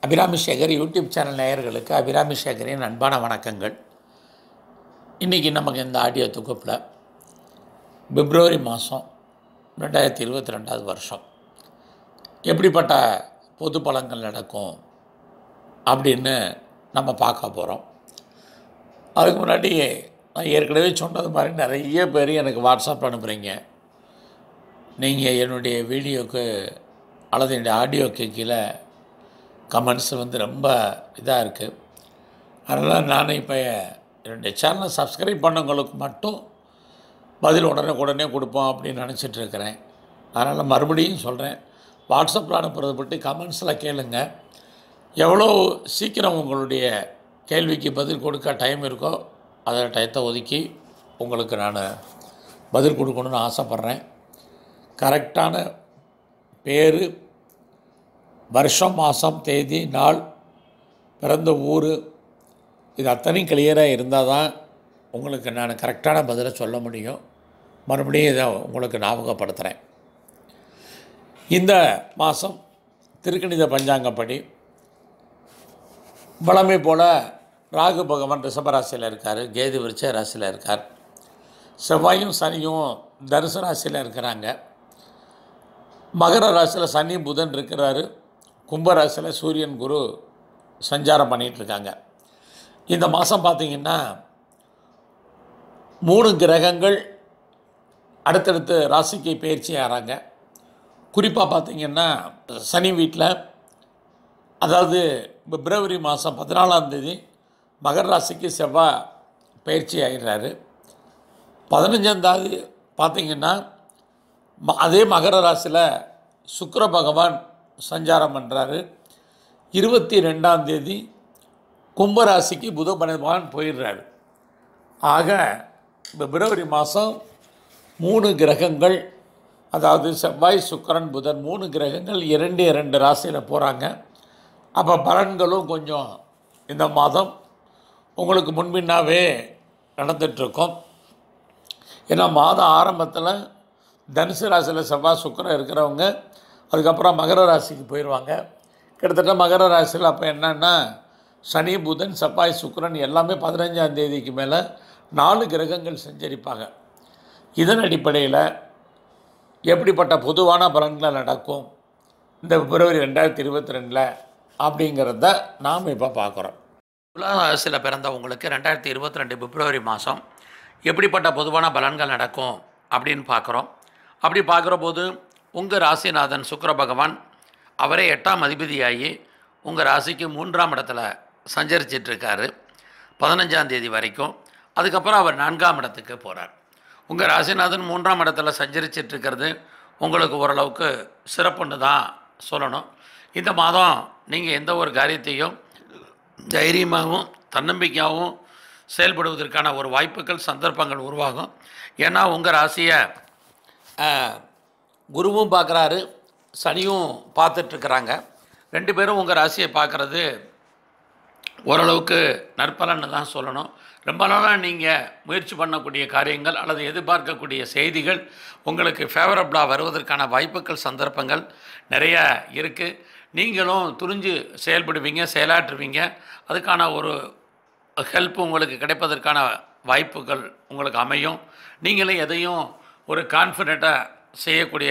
Abirami Sekar YouTube channel நேயர்களுக்கு அபிராமி சேகரின் அன்பான வணக்கங்கள் இன்றைக்கி நமக்கு இந்த ஆடியோ தொகுப்பில் பிப்ரவரி மாதம் ரெண்டாயிரத்தி இருபத்தி ரெண்டாவது வருஷம் எப்படிப்பட்ட பொது பலன்கள் நடக்கும் அப்படின்னு நம்ம பார்க்க போகிறோம் அதுக்கு முன்னாடி நான் ஏற்கனவே சொன்னது மாதிரி நிறைய பேர் எனக்கு வாட்ஸ்அப் அனுப்புகிறீங்க நீங்கள் என்னுடைய வீடியோக்கு அல்லது என்னுடைய ஆடியோக்கு கீழே கமெண்ட்ஸ் வந்து ரொம்ப இதாக இருக்குது அதனால் நான் இப்போ என்னுடைய சேனலை சப்ஸ்கிரைப் பண்ணவங்களுக்கு மட்டும் பதில் உடனே உடனே கொடுப்போம் அப்படின்னு நினச்சிட்டு இருக்கிறேன் அதனால் மறுபடியும் சொல்கிறேன் வாட்ஸ்அப்பில் அனுப்புறதை பற்றி கமெண்ட்ஸில் கேளுங்க எவ்வளோ சீக்கிரம் உங்களுடைய கேள்விக்கு பதில் கொடுக்க டைம் இருக்கோ அதை டயத்தை ஒதுக்கி உங்களுக்கு நான் பதில் கொடுக்கணும்னு ஆசைப்பட்றேன் கரெக்டான பேர் வருஷம் மாதம் தேதி நாள் பிறந்த ஊர் இது அத்தனையும் கிளியராக இருந்தால் தான் உங்களுக்கு நான் கரெக்டான பதிலை சொல்ல முடியும் மறுபடியும் இதை உங்களுக்கு ஞாபகப்படுத்துகிறேன் இந்த மாதம் திருக்கணித பஞ்சாங்கப்படி வளமை போல் ராகு பகவான் ரிஷபராசியில் இருக்கார் கேது விருச்ச ராசியில் இருக்கார் செவ்வாயும் சனியும் தனுசு ராசியில் இருக்கிறாங்க மகர ராசியில் சனி புதன் இருக்கிறாரு கும்பராசியில் சூரியன் குரு சஞ்சாரம் பண்ணிகிட்டு இருக்காங்க இந்த மாதம் பார்த்திங்கன்னா மூணு கிரகங்கள் அடுத்தடுத்து ராசிக்கு பயிற்சி ஆகிறாங்க குறிப்பாக பார்த்திங்கன்னா சனி வீட்டில் அதாவது பிப்ரவரி மாதம் பதினாலாம் தேதி மகர ராசிக்கு செவ்வாய் பயிற்சி ஆகிடுறாரு பதினஞ்சாம் தேதி பார்த்திங்கன்னா ம- அதே மகர ராசியில் சுக்கிர பகவான் சஞ்சாரம் பண்ணுறாரு இருபத்தி ரெண்டாம் தேதி கும்பராசிக்கு புத பகவான் போயிடுறாரு ஆக பிப்ரவரி மாதம் மூணு கிரகங்கள் அதாவது செவ்வாய் சுக்கிரன் புதன் மூணு கிரகங்கள் இரண்டு இரண்டு ராசியில் போகிறாங்க அப்போ பலன்களும் கொஞ்சம் இந்த மாதம் உங்களுக்கு முன்பின்னாவே நடந்துகிட்ருக்கோம் ஏன்னா மாதம் ஆரம்பத்தில் தனுசு ராசியில் செவ்வாய் சுக்கிரன் இருக்கிறவங்க அதுக்கப்புறம் மகர ராசிக்கு போயிடுவாங்க கிட்டத்தட்ட மகர ராசியில் அப்போ என்னன்னா சனி புதன் செவ்வாய் சுக்கிரன் எல்லாமே பதினஞ்சாம் தேதிக்கு மேலே நாலு கிரகங்கள் சஞ்சரிப்பாங்க இதன் அடிப்படையில் எப்படிப்பட்ட பொதுவான பலன்கள் நடக்கும் இந்த பிப்ரவரி ரெண்டாயிரத்தி இருபத்தி ரெண்டில் அப்படிங்கிறத நாம் இப்போ பார்க்குறோம் துளாராசியில் பிறந்தவங்களுக்கு ரெண்டாயிரத்தி இருபத்தி ரெண்டு பிப்ரவரி மாதம் எப்படிப்பட்ட பொதுவான பலன்கள் நடக்கும் அப்படின்னு பார்க்குறோம் அப்படி பார்க்குற போது உங்கள் ராசிநாதன் சுக்கிர பகவான் அவரே எட்டாம் அதிபதியாகி உங்கள் ராசிக்கு மூன்றாம் இடத்துல சஞ்சரிச்சிட்டு இருக்காரு பதினஞ்சாம் தேதி வரைக்கும் அதுக்கப்புறம் அவர் நான்காம் இடத்துக்கு போகிறார் உங்கள் ராசிநாதன் மூன்றாம் இடத்துல சஞ்சரிச்சிட்டு இருக்கிறது உங்களுக்கு ஓரளவுக்கு சிறப்புன்னு தான் சொல்லணும் இந்த மாதம் நீங்கள் எந்த ஒரு காரியத்தையும் தைரியமாகவும் தன்னம்பிக்கையாகவும் செயல்படுவதற்கான ஒரு வாய்ப்புகள் சந்தர்ப்பங்கள் உருவாகும் ஏன்னா உங்கள் ராசியை ஆஹ், குருவும் பார்க்குறாரு சனியும் பார்த்துட்ருக்குறாங்க ரெண்டு பேரும் உங்கள் ராசியை பார்க்குறது ஓரளவுக்கு நற்பலன்னு தான் சொல்லணும் ரொம்ப நாளாக நீங்கள் முயற்சி பண்ணக்கூடிய காரியங்கள் அல்லது எதிர்பார்க்கக்கூடிய செய்திகள் உங்களுக்கு ஃபேவரபிளாக வருவதற்கான வாய்ப்புகள் சந்தர்ப்பங்கள் நிறைய இருக்குது நீங்களும் துணிஞ்சு செயல்படுவீங்க செயலாற்றுவீங்க அதுக்கான ஒரு ஹெல்ப் உங்களுக்கு கிடைப்பதற்கான வாய்ப்புகள் உங்களுக்கு அமையும் நீங்களும் எதையும் ஒரு கான்ஃபிடெண்ட்டாக செய்யக்கூடிய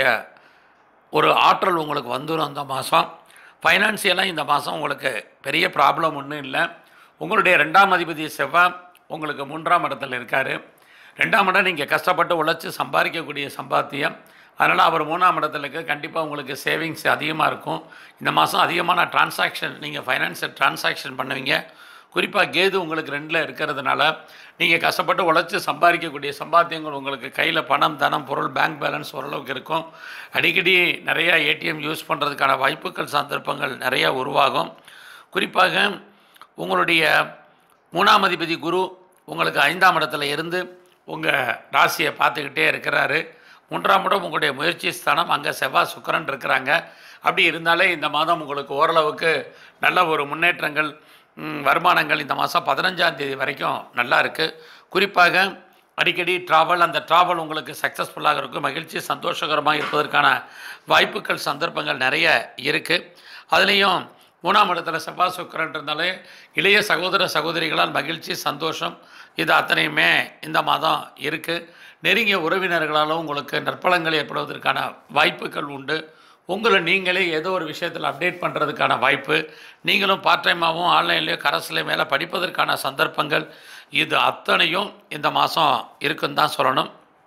ஒரு ஆற்றல் உங்களுக்கு வந்துடும் அந்த மாதம் ஃபைனான்சியலாக இந்த மாதம் உங்களுக்கு பெரிய ப்ராப்ளம் ஒன்றும் இல்லை உங்களுடைய ரெண்டாம் அதிபதி செவ்வாய் உங்களுக்கு மூன்றாம் இடத்துல இருக்கார் ரெண்டாம் இடம் நீங்கள் கஷ்டப்பட்டு உழைச்சி சம்பாதிக்கக்கூடிய சம்பாத்தியம் அதனால் அவர் மூணாம் இடத்துல இருக்க கண்டிப்பாக உங்களுக்கு சேவிங்ஸ் அதிகமாக இருக்கும் இந்த மாதம் அதிகமான டிரான்சாக்ஷன் நீங்கள் ஃபைனான்சியல் டிரான்சாக்ஷன் பண்ணுவீங்க குறிப்பாக கேது உங்களுக்கு ரெண்டில் இருக்கிறதுனால நீங்கள் கஷ்டப்பட்டு உழைச்சி சம்பாதிக்கக்கூடிய சம்பாத்தியங்கள் உங்களுக்கு கையில் பணம் தனம் பொருள் பேங்க் பேலன்ஸ் ஓரளவுக்கு இருக்கும் அடிக்கடி நிறையா ஏடிஎம் யூஸ் பண்ணுறதுக்கான வாய்ப்புகள் சந்தர்ப்பங்கள் நிறையா உருவாகும் குறிப்பாக உங்களுடைய மூணாம் அதிபதி குரு உங்களுக்கு ஐந்தாம் இடத்துல இருந்து உங்கள் ராசியை பார்த்துக்கிட்டே இருக்கிறாரு மூன்றாம் இடம் உங்களுடைய முயற்சி ஸ்தானம் அங்கே செவ்வாய் சுக்கிரன் இருக்கிறாங்க அப்படி இருந்தாலே இந்த மாதம் உங்களுக்கு ஓரளவுக்கு நல்ல ஒரு முன்னேற்றங்கள் ம், வருமானங்கள் இந்த மாதம் பதினஞ்சாம் தேதி வரைக்கும் நல்லா இருக்குது குறிப்பாக அடிக்கடி ட்ராவல் அந்த ட்ராவல் உங்களுக்கு சக்ஸஸ்ஃபுல்லாக இருக்கும் மகிழ்ச்சி சந்தோஷகரமாக இருப்பதற்கான வாய்ப்புகள் சந்தர்ப்பங்கள் நிறைய இருக்குது அதுலேயும் மூணாம் இடத்துல செவ்வாய் சுக்கிரன் இருந்தாலே இளைய சகோதர சகோதரிகளால் மகிழ்ச்சி சந்தோஷம் இது அத்தனையுமே இந்த மாதம் இருக்குது நெருங்கிய உறவினர்களாலும் உங்களுக்கு நற்பலங்கள் ஏற்படுவதற்கான வாய்ப்புகள் உண்டு உங்களை நீங்களே ஏதோ ஒரு விஷயத்தில் அப்டேட் பண்ணுறதுக்கான வாய்ப்பு நீங்களும் பார்ட் டைமாகவும் ஆன்லைன்லேயோ கரஸ்லேயும் மேலே படிப்பதற்கான சந்தர்ப்பங்கள் இது அத்தனையும் இந்த மாதம் இருக்குன்னு தான் சொல்லணும்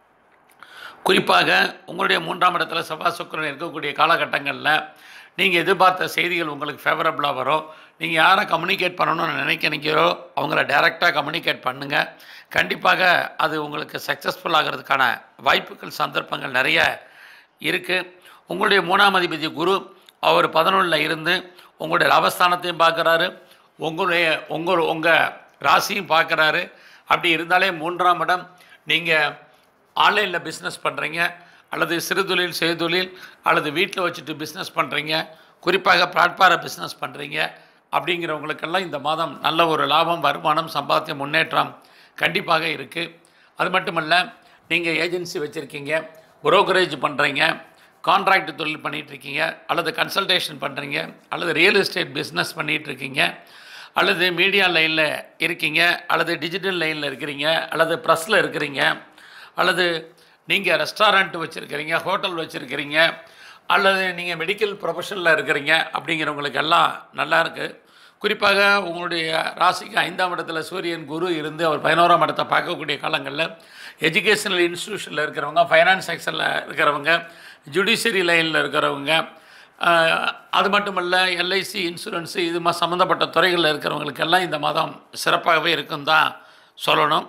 குறிப்பாக உங்களுடைய மூன்றாம் இடத்துல செவ்வாய் சுக்கிரன் இருக்கக்கூடிய காலகட்டங்களில் நீங்கள் எதிர்பார்த்த செய்திகள் உங்களுக்கு ஃபேவரபுளாக வரும் நீங்கள் யாரை கம்யூனிகேட் பண்ணணும்னு நினைக்கிறீங்களோ அவங்கள டைரெக்டாக கம்யூனிகேட் பண்ணுங்கள் கண்டிப்பாக அது உங்களுக்கு சக்ஸஸ்ஃபுல் ஆகிறதுக்கான வாய்ப்புகள் சந்தர்ப்பங்கள் நிறைய இருக்குது உங்களுடைய மூணாம் அதிபதி குரு அவர் பதினொன்றில் இருந்து உங்களுடைய லாபஸ்தானத்தையும் பார்க்குறாரு உங்களுடைய உங்கள் உங்கள் ராசியும் பார்க்குறாரு அப்படி இருந்தாலே மூன்றாம் இடம் நீங்கள் ஆன்லைனில் பிஸ்னஸ் பண்ணுறீங்க அல்லது சிறுதொழில் செய்தொழில் அல்லது வீட்டில் வச்சுட்டு பிஸ்னஸ் பண்ணுறீங்க குறிப்பாக பிளாட்பார பிஸ்னஸ் பண்ணுறீங்க அப்படிங்கிறவங்களுக்கெல்லாம் இந்த மாதம் நல்ல ஒரு லாபம் வருமானம் சம்பாத்திய முன்னேற்றம் கண்டிப்பாக இருக்குது அது மட்டுமல்ல நீங்கள் ஏஜென்சி வச்சுருக்கீங்க புரோக்கரேஜ் பண்ணுறீங்க கான்ட்ராக்ட் தொழில் பண்ணிட்டு இருக்கீங்க அல்லது கன்சல்டேஷன் பண்ணுறீங்க அல்லது ரியல் எஸ்டேட் பிஸ்னஸ் பண்ணிட்டு இருக்கீங்க அல்லது மீடியா லைனில் இருக்கீங்க அல்லது டிஜிட்டல் லைனில் இருக்கிறீங்க அல்லது ப்ரெஸ்ஸில் இருக்கிறீங்க அல்லது நீங்கள் ரெஸ்டாரண்ட் வச்சுருக்கிறீங்க ஹோட்டல் வச்சுருக்கிறீங்க அல்லது நீங்கள் மெடிக்கல் ப்ரொஃபஷனில் இருக்கிறீங்க அப்படிங்கிறவங்களுக்கு எல்லாம் நல்லா இருக்குது குறிப்பாக உங்களுடைய ராசிக்கு ஐந்தாம் இடத்துல சூரியன் குரு இருந்து அவர் பதினோராம் இடத்தை பார்க்கக்கூடிய காலங்களில் எஜுகேஷனல் இன்ஸ்டிடியூஷனில் இருக்கிறவங்க ஃபைனான்ஸ் செக்ஷனில் இருக்கிறவங்க ஜுடிஷியரி லைனில் இருக்கிறவங்க ஆஹ், அது மட்டுமல்ல எல்ஐசி இன்சூரன்ஸு இது மாதிரி சம்மந்தப்பட்ட துறைகளில் இருக்கிறவங்களுக்கெல்லாம் இந்த மாதம் சிறப்பாகவே இருக்குன்னு தான் சொல்லணும்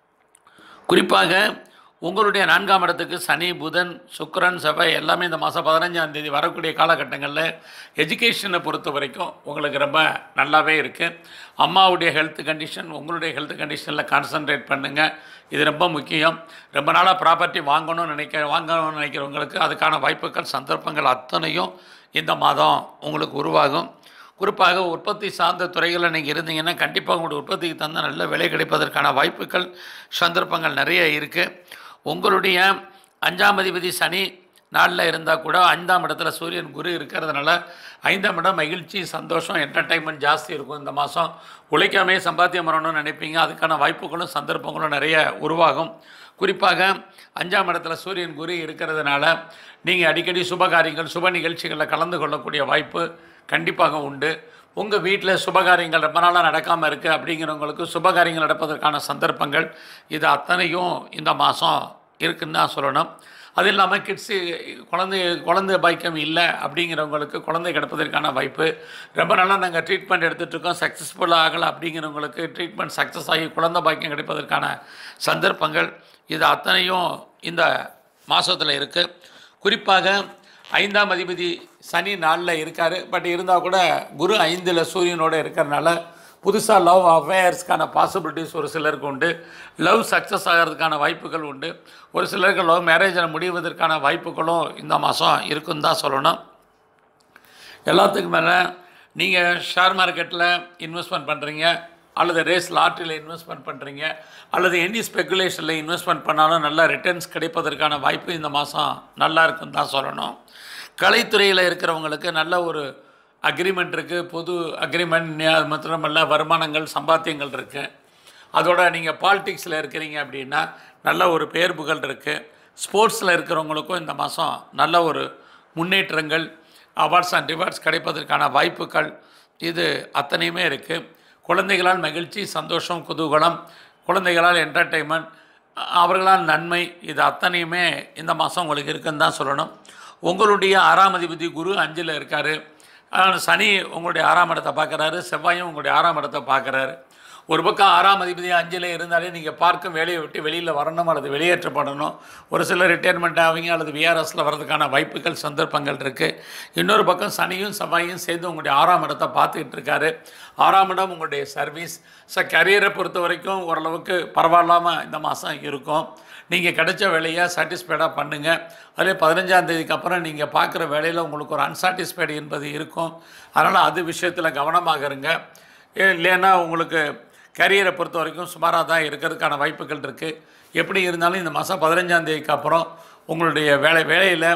குறிப்பாக உங்களுடைய நான்காம் இடத்துக்கு சனி புதன் சுக்கிரன் செவ்வாய் எல்லாமே இந்த மாதம் பதினஞ்சாம் தேதி வரக்கூடிய காலகட்டங்களில் எஜுகேஷனை பொறுத்த வரைக்கும் உங்களுக்கு ரொம்ப நல்லாவே இருக்குது அம்மாவுடைய ஹெல்த் கண்டிஷன் உங்களுடைய ஹெல்த் கண்டிஷனில் கான்சன்ட்ரேட் பண்ணுங்கள் இது ரொம்ப முக்கியம் ரொம்ப நாளாக ப்ராப்பர்ட்டி வாங்கணும்னு நினைக்க வாங்கணும்னு நினைக்கிறவங்களுக்கு அதுக்கான வாய்ப்புகள் சந்தர்ப்பங்கள் அத்தனையும் இந்த மாதம் உங்களுக்கு உருவாகும் குறிப்பாக உற்பத்தி சார்ந்த துறைகளில் நீங்கள் இருந்தீங்கன்னா கண்டிப்பாக உங்களுடைய உற்பத்திக்கு தந்த நல்ல விலை கிடைப்பதற்கான வாய்ப்புகள் சந்தர்ப்பங்கள் நிறைய இருக்குது உங்களுடைய அஞ்சாம் அதிபதி சனி நாளில் இருந்தால் கூட ஐந்தாம் இடத்துல சூரியன் குரு இருக்கிறதுனால ஐந்தாம் இடம் மகிழ்ச்சி சந்தோஷம் என்டர்டைன்மெண்ட் ஜாஸ்தி இருக்கும் இந்த மாதம் உழைக்காமே சம்பாத்தியம் பண்ணணும்னு நினைப்பீங்க அதுக்கான வாய்ப்புகளும் சந்தர்ப்பங்களும் நிறைய உருவாகும் குறிப்பாக அஞ்சாம் இடத்துல சூரியன் குரு இருக்கிறதுனால நீங்கள் அடிக்கடி சுப காரியங்கள் சுப நிகழ்ச்சிகளில் கலந்து கொள்ளக்கூடிய வாய்ப்பு கண்டிப்பாக உண்டு உங்கள் வீட்டில் சுபகாரியங்கள் ரொம்ப நாளாக நடக்காமல் இருக்குது அப்படிங்கிறவங்களுக்கு சுபகாரியங்கள் நடப்பதற்கான சந்தர்ப்பங்கள் இது அத்தனையும் இந்த மாதம் இருக்குன்னு தான் சொல்லணும் அது இல்லாமல் கிட்ஸு குழந்தை குழந்தை பாக்கியம் இல்லை அப்படிங்கிறவங்களுக்கு குழந்தை கிடப்பதற்கான வாய்ப்பு ரொம்ப நாளாக நாங்கள் ட்ரீட்மெண்ட் எடுத்துகிட்டு இருக்கோம் சக்ஸஸ்ஃபுல்லாக ஆகலை அப்படிங்கிறவங்களுக்கு ட்ரீட்மெண்ட் சக்ஸஸ் ஆகி குழந்தை பாக்கியம் கிடைப்பதற்கான சந்தர்ப்பங்கள் இது அத்தனையும் இந்த மாதத்தில் இருக்குது குறிப்பாக ஐந்தாம் அதிபதி சனி நாளில் இருக்கார் பட் இருந்தால் கூட குரு ஐந்தில் சூரியனோட இருக்கிறனால புதுசாக லவ் அஃபேர்ஸ்க்கான பாசிபிலிட்டிஸ் ஒரு சிலருக்கு உண்டு லவ் சக்ஸஸ் ஆகிறதுக்கான வாய்ப்புகள் உண்டு ஒரு சிலருக்கு லவ் மேரேஜில் முடிவதற்கான வாய்ப்புகளும் இந்த மாதம் இருக்குன்னு தான் சொல்லணும் எல்லாத்துக்கும் மேலே நீங்கள் ஷேர் மார்க்கெட்டில் இன்வெஸ்ட்மெண்ட் பண்ணுறீங்க அல்லது ரேஸ் லாட்டரியில் இன்வெஸ்ட்மெண்ட் பண்ணுறீங்க அல்லது எனி ஸ்பெகுலேஷனில் இன்வெஸ்ட்மெண்ட் பண்ணாலும் நல்ல ரிட்டர்ன்ஸ் கிடைப்பதற்கான வாய்ப்பு இந்த மாதம் நல்லா இருக்குன்னு தான் சொல்லணும் கலைத்துறையில் இருக்கிறவங்களுக்கு நல்ல ஒரு அக்ரிமெண்ட் இருக்குது புது அக்ரிமெண்ட் அது மாத்திரமல்ல வருமானங்கள் சம்பாத்தியங்கள் இருக்குது அதோட நீங்கள் பாலிடிக்ஸில் இருக்கிறீங்க அப்படின்னா நல்ல ஒரு பெயர் புகழ் இருக்குது ஸ்போர்ட்ஸில் இருக்கிறவங்களுக்கும் இந்த மாதம் நல்ல ஒரு முன்னேற்றங்கள் அவார்ட்ஸ் அண்ட் ரிவார்ட்ஸ் கிடைப்பதற்கான வாய்ப்புகள் இது அத்தனையுமே இருக்குது குழந்தைகளால் மகிழ்ச்சி சந்தோஷம் குதூகலம் குழந்தைகளால் என்டர்டெயின்மெண்ட் அவர்களால் நன்மை இது அத்தனையுமே இந்த மாதம் உங்களுக்கு இருக்குன்னு தான் சொல்லணும் உங்களுடைய ஆறாம் அதிபதி குரு அஞ்சில் இருக்கார் சனி உங்களுடைய ஆறாம் இடத்தை பார்க்குறாரு செவ்வாயும் உங்களுடைய ஆறாம் இடத்தை பார்க்குறாரு ஒரு பக்கம் ஆறாம் அதிபதி அஞ்சில் இருந்தாலே நீங்கள் பார்க்கும் வேலையை விட்டு வெளியில் வரணும் அல்லது வெளியேற்றப்படணும் ஒரு சிலர் ரிட்டையர்மெண்ட் ஆவீங்க அல்லது விஆர்எஸில் வர்றதுக்கான வாய்ப்புகள் சந்தர்ப்பங்கள் இருக்குது இன்னொரு பக்கம் சனியும் செவ்வாயும் சேர்ந்து உங்களுடைய ஆறாம் இடத்தை பார்த்துக்கிட்டு இருக்காரு ஆறாம் இடம் உங்களுடைய சர்வீஸ் ஸோ கரியரை பொறுத்த வரைக்கும் ஓரளவுக்கு பரவாயில்லாமல் இந்த மாதம் இருக்கும் நீங்கள் கிடைச்ச வேலையை சாட்டிஸ்ஃபைடாக பண்ணுங்கள் அதே பதினஞ்சாம் தேதிக்கு அப்புறம் நீங்கள் பார்க்குற வேலையில் உங்களுக்கு ஒரு அன்சாட்டிஸ்ஃபைடு என்பது இருக்கும் அதனால் அது விஷயத்தில் கவனமாக இருங்க ஏ- இல்லைன்னா உங்களுக்கு கரியரை பொறுத்த வரைக்கும் சுமாராக தான் இருக்கிறதுக்கான வாய்ப்புகள் இருக்குது எப்படி இருந்தாலும் இந்த மாதம் பதினஞ்சாம் தேதிக்கு அப்புறம் உங்களுடைய வேலை வேலையில்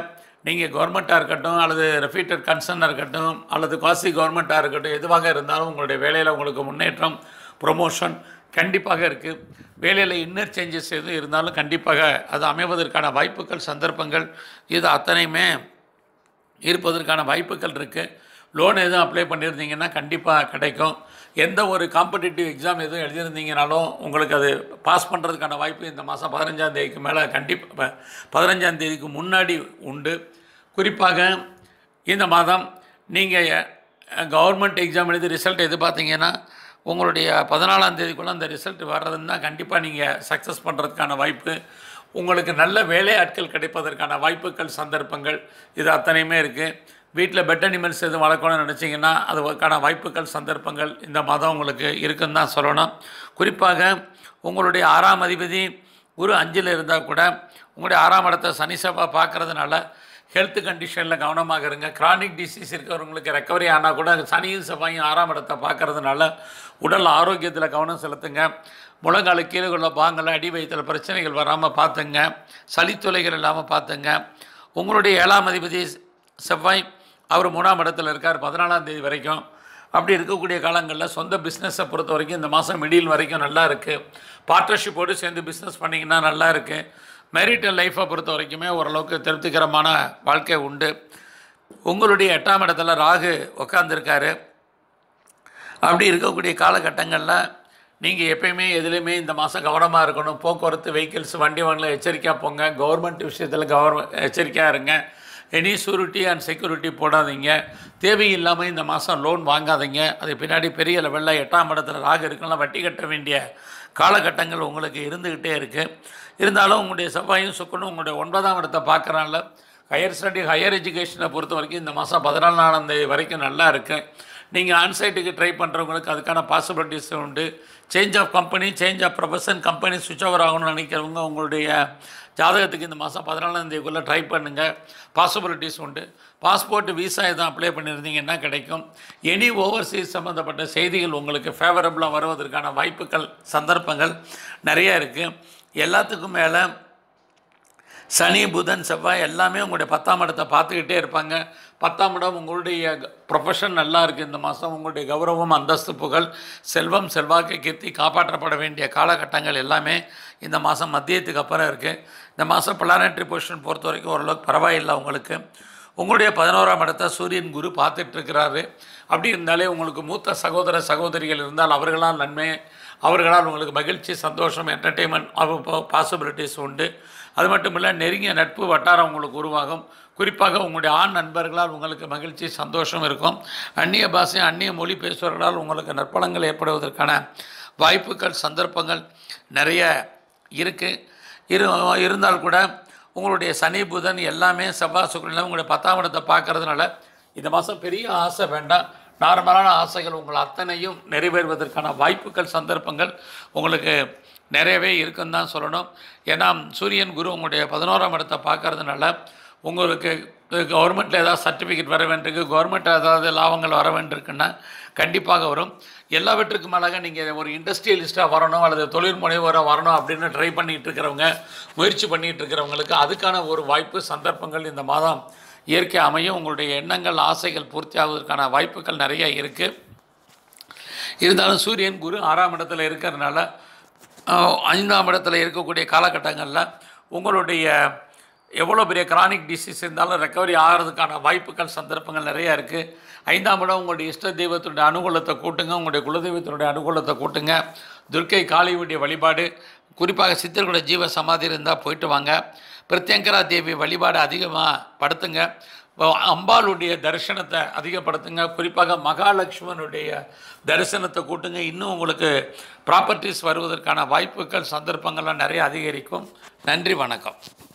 நீங்கள் கவர்மெண்ட்டாக இருக்கட்டும் அல்லது ரெஃபீட்டட் கன்சர்னாக இருக்கட்டும் அல்லது குவாசி கவர்மெண்ட்டாக இருக்கட்டும் எதுவாக இருந்தாலும் உங்களுடைய வேலையில் உங்களுக்கு முன்னேற்றம் ப்ரொமோஷன் கண்டிப்பாக இருக்குது வேலையில் இன்னர் சேஞ்சஸ் எதுவும் இருந்தாலும் கண்டிப்பாக அது அமைவதற்கான வாய்ப்புகள் சந்தர்ப்பங்கள் இது அத்தனையுமே இருப்பதற்கான வாய்ப்புகள் இருக்குது லோன் எதுவும் அப்ளை பண்ணியிருந்தீங்கன்னா கண்டிப்பாக கிடைக்கும் எந்த ஒரு காம்படிட்டிவ் எக்ஸாம் எதுவும் எழுதியிருந்தீங்கனாலும் உங்களுக்கு அது பாஸ் பண்ணுறதுக்கான வாய்ப்பு இந்த மாதம் பதினஞ்சாம் தேதிக்கு மேலே கண்டிப்பாக பதினஞ்சாம் தேதிக்கு முன்னாடி உண்டு குறிப்பாக இந்த மாதம் நீங்கள் கவர்மெண்ட் எக்ஸாம் எழுதி ரிசல்ட் எதிர்பார்த்தீங்கன்னா உங்களுடைய பதினாலாம் தேதிக்குள்ளே அந்த ரிசல்ட் வர்றதுன்னா கண்டிப்பாக நீங்கள் சக்ஸஸ் பண்ணுறதுக்கான வாய்ப்பு உங்களுக்கு நல்ல வேலையாட்கள் கிடைப்பதற்கான வாய்ப்புகள் சந்தர்ப்பங்கள் இது அத்தனையுமே இருக்குது வீட்டில் பெட் அனிமல்ஸ் எதுவும் வளர்க்கணும்னு நினச்சிங்கன்னா அதுக்கான வாய்ப்புகள் சந்தர்ப்பங்கள் இந்த மாதம் உங்களுக்கு இருக்குன்னு தான் சொல்லணும் குறிப்பாக உங்களுடைய ஆறாம் அதிபதி குரு அஞ்சில் இருந்தால் கூட உங்களுடைய ஆறாம் இடத்தை சனி செவ்வாய் பார்க்கறதுனால ஹெல்த் கண்டிஷனில் கவனமாக இருங்க கிரானிக் டிசீஸ் இருக்கிறவங்களுக்கு ரெக்கவரி ஆனால் கூட சனியும் செவ்வாயும் ஆறாம் இடத்தை பார்க்கறதுனால உடல் ஆரோக்கியத்தில் கவனம் செலுத்துங்க முழங்கால கீழே உள்ள பாங்களை அடி வயிற்றில் பிரச்சனைகள் வராமல் பார்த்துங்க சளித்தொலைகள் இல்லாமல் பார்த்துங்க உங்களுடைய ஏழாம் அதிபதி செவ்வாய் அவர் மூணாம் இடத்துல இருக்கார் பதினாலாம் தேதி வரைக்கும் அப்படி இருக்கக்கூடிய காலங்களில் சொந்த பிஸ்னஸை பொறுத்த வரைக்கும் இந்த மாதம் மிடில் வரைக்கும் நல்லா இருக்குது பார்ட்னர்ஷிப்போடு சேர்ந்து பிஸ்னஸ் பண்ணிங்கன்னா நல்லா இருக்குது மேரிட்டல் லைஃப்பை பொறுத்த வரைக்குமே ஓரளவுக்கு திருப்திகரமான வாழ்க்கை உண்டு உங்களுடைய எட்டாம் இடத்துல ராகு உக்காந்துருக்காரு அப்படி இருக்கக்கூடிய காலகட்டங்களில் நீங்கள் எப்பயுமே எதுலேயுமே இந்த மாதம் கவனமாக இருக்கணும் போக்குவரத்து வெஹிக்கிள்ஸ் வண்டி வாங்கல எச்சரிக்கையாக போங்க கவர்மெண்ட் விஷயத்தில் கவர்மெண்ட் எச்சரிக்கையாக இருங்க எனி சூரிட்டி அண்ட் செக்யூரிட்டி போடாதீங்க தேவையில்லாமல் இந்த மாதம் லோன் வாங்காதீங்க அது பின்னாடி பெரிய லெவலில் எட்டாம் இடத்துல ராகு இருக்கலாம் வட்டி கட்ட வேண்டிய காலகட்டங்கள் உங்களுக்கு இருந்துக்கிட்டே இருக்குது இருந்தாலும் உங்களுடைய செவ்வாயும் சுக்கணும் உங்களுடைய ஒன்பதாம் இடத்தை பார்க்குறால ஹையர் ஸ்டடி ஹையர் எஜுகேஷனை பொறுத்த வரைக்கும் இந்த மாதம் பதினாலாம் தேதி வரைக்கும் நல்லா இருக்குது நீங்கள் ஆன்சைட்டுக்கு ட்ரை பண்ணுறவங்களுக்கு அதுக்கான பாசிபிலிட்டிஸ் உண்டு change of company change of profession company சுவிட்ச் ஓவர் ஆகணும்னு நினைக்கிறவங்க உங்களுடைய ஜாதகத்துக்கு இந்த மாதம் பதினாலாம் தேதிக்குள்ளே ட்ரை பண்ணுங்கள் பாசிபிலிட்டிஸ் உண்டு பாஸ்போர்ட் விசா எதுவும் அப்ளை பண்ணியிருந்தீங்கன்னா கிடைக்கும் எனி ஓவர்சீஸ் சம்மந்தப்பட்ட செய்திகள் உங்களுக்கு ஃபேவரபுளாக வருவதற்கான வாய்ப்புகள் சந்தர்ப்பங்கள் நிறைய இருக்குது எல்லாத்துக்கும் மேலே சனி புதன் செவ்வாய் எல்லாமே உங்களுடைய பத்தாம் இடத்தை பார்த்துக்கிட்டே இருப்பாங்க பத்தாம் இடம் உங்களுடைய ப்ரொஃபஷன் நல்லா இருக்குது இந்த மாதம் உங்களுடைய கௌரவம் அந்தஸ்து புகழ் செல்வம் செல்வாக்கு கீர்த்தி காப்பாற்றப்பட வேண்டிய காலகட்டங்கள் எல்லாமே இந்த மாதம் மத்தியத்துக்கு அப்புறம் இருக்குது இந்த மாதம் பிளானட்ரி பொசிஷன் பொறுத்த வரைக்கும் ஓரளவுக்கு பரவாயில்லை உங்களுக்கு உங்களுடைய பதினோராம் இடத்தை சூரியன் குரு பார்த்துட்டு இருக்கிறாரு அப்படி இருந்தாலே உங்களுக்கு மூத்த சகோதர சகோதரிகள் இருந்தால் அவர்களால் நன்மை அவர்களால் உங்களுக்கு மகிழ்ச்சி சந்தோஷம் என்டர்டெயின்மெண்ட் பாசிபிலிட்டிஸ் உண்டு அது மட்டும் இல்லை நெருங்கிய நட்பு வட்டாரம் உங்களுக்கு உருவாகும் குறிப்பாக உங்களுடைய ஆண் நண்பர்களால் உங்களுக்கு மகிழ்ச்சி சந்தோஷம் இருக்கும் அந்நிய பாஷை அந்நிய மொழி பேசுபவர்களால் உங்களுக்கு நற்பலங்கள் ஏற்படுவதற்கான வாய்ப்புகள் சந்தர்ப்பங்கள் நிறைய இருக்குது இரு இருந்தால் கூட உங்களுடைய சனி புதன் எல்லாமே செவ்வாய் சுக்கிரன் உங்களுடைய பத்தாம் இடத்தை பார்க்கறதுனால இந்த மாதம் பெரிய ஆசை வேண்டாம் நார்மலான ஆசைகள் உங்கள் அத்தனையும் நிறைவேறுவதற்கான வாய்ப்புகள் சந்தர்ப்பங்கள் உங்களுக்கு நிறையவே இருக்குன்னு தான் சொல்லணும் ஏன்னா சூரியன் குரு உங்களுடைய பதினோராம் இடத்தை பார்க்கறதுனால உங்களுக்கு கவர்மெண்ட்டில் ஏதாவது சர்டிஃபிகேட் வர வேண்டியிருக்கு கவர்மெண்ட் ஏதாவது லாபங்கள் வர வேண்டியிருக்குன்னா கண்டிப்பாக வரும் எல்லாவற்றுக்கும் மேலாக நீங்கள் ஒரு இண்டஸ்ட்ரியலிஸ்ட்டாக வரணும் அல்லது தொழில் முனைவோராக வரணும் அப்படின்னு ட்ரை பண்ணிகிட்டு இருக்கிறவங்க முயற்சி பண்ணிகிட்டு இருக்கிறவங்களுக்கு அதுக்கான ஒரு வாய்ப்பு சந்தர்ப்பங்கள் இந்த மாதம் இயற்கை அமையும் உங்களுடைய எண்ணங்கள் ஆசைகள் பூர்த்தி ஆவதற்கான வாய்ப்புகள் நிறைய இருக்குது இருந்தாலும் சூரியன் குரு ஆறாம் இடத்துல இருக்கிறதுனால அஹ், ஐந்தாம் இடத்துல இருக்கக்கூடிய காலகட்டங்களில் உங்களுடைய எவ்வளோ பெரிய கிரானிக் டிசீஸ் இருந்தாலும் ரெக்கவரி ஆகிறதுக்கான வாய்ப்புகள் சந்தர்ப்பங்கள் நிறையா இருக்குது ஐந்தாம் இடம் உங்களுடைய இஷ்ட தெய்வத்தினுடைய அனுகூலத்தை கூட்டுங்க உங்களுடைய குலதெய்வத்தினுடைய அனுகூலத்தை கூட்டுங்க துர்க்கை காளியுடைய வழிபாடு குறிப்பாக சித்தர்களுடைய ஜீவ சமாதி இருந்தால் போயிட்டு வாங்க பிரத்யங்கரா தேவி வழிபாடு அதிகமாக படுத்துங்க வ- அம்பாளுடைய தரிசனத்தை அதிகப்படுத்துங்க குறிப்பாக மகாலட்சுமனுடைய தரிசனத்தை கூட்டுங்க இன்னும் உங்களுக்கு ப்ராப்பர்ட்டிஸ் வருவதற்கான வாய்ப்புகள் சந்தர்ப்பங்கள்லாம் நிறைய அதிகரிக்கும் நன்றி வணக்கம்